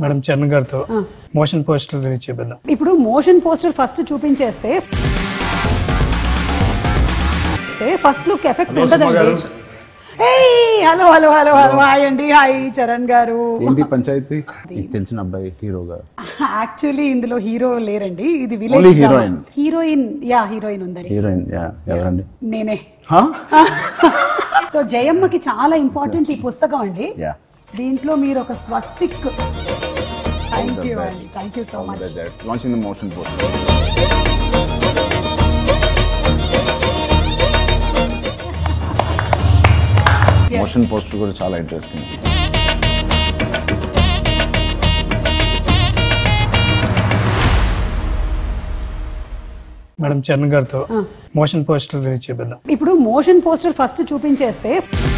Madam Charan గారితో motion poster release చేద్దాం ఇప్పుడు మోషన్ పోస్టర్ ఫస్ట్ చూపించేస్తే ఫస్ట్ లుక్ ఎఫెక్ట్ ఉంటదండి hello hello hello hello hi అండి హాయ్ చరణ్ గారు ఏంటి పంచాయతీ నీకు తెలిసిన అబ్బాయి హీరోగా యాక్చువల్లీ ఇందులో హీరో లేరండి ఇది Only village heroine. Heroine yeah heroine ఉందండి హీరోయిన్ యా ఎవరండి నేనే హా? సో జయమ్మకి చాలా ఇంపార్టెంట్ ఈ పుస్తకం అండి యా దీంట్లో మీరు ఒక స్వస్తిక్ థ్యాంక్ యూ అండి thank you so much launching the motion poster motion poster కూడా చాలా ఇంట్రెస్టింగ్ మేడం చరణ్ గారితో మోషన్ పోస్టర్ రిలీజ్ చేద్దాం ఇప్పుడు మోషన్ పోస్టర్ ఫస్ట్ చూపించేస్తే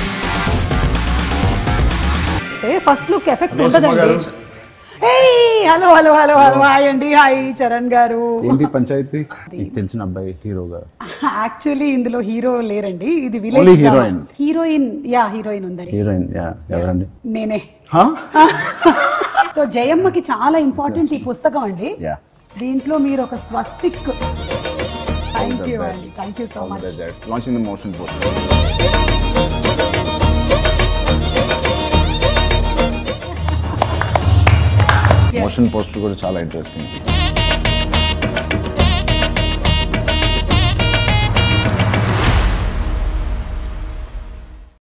ఫస్ట్ లుక్ ఎఫెక్ట్ ఉంటదండి hello hello hello hello hi అండి హాయ్ చరణ్ గారు ఏంటి పంచాయతీ నీకు తెలిసిన అబ్బాయి హీరోగా యాక్చువల్లీ ఇందులో హీరో లేరండి ఇది Only village heroine. Heroine yeah heroine ఉందండి హీరోయిన్ యా ఎవరండి నేనే హా? సో జయమ్మకి చాలా ఇంపార్టెంట్ ఈ పుస్తకం అండి యా దీంట్లో మీరు ఒక స్వస్తిక్ థ్యాంక్ యూ అండి thank you so much launching the motion poster motion poster కూడా చాలా ఇంట్రెస్టింగ్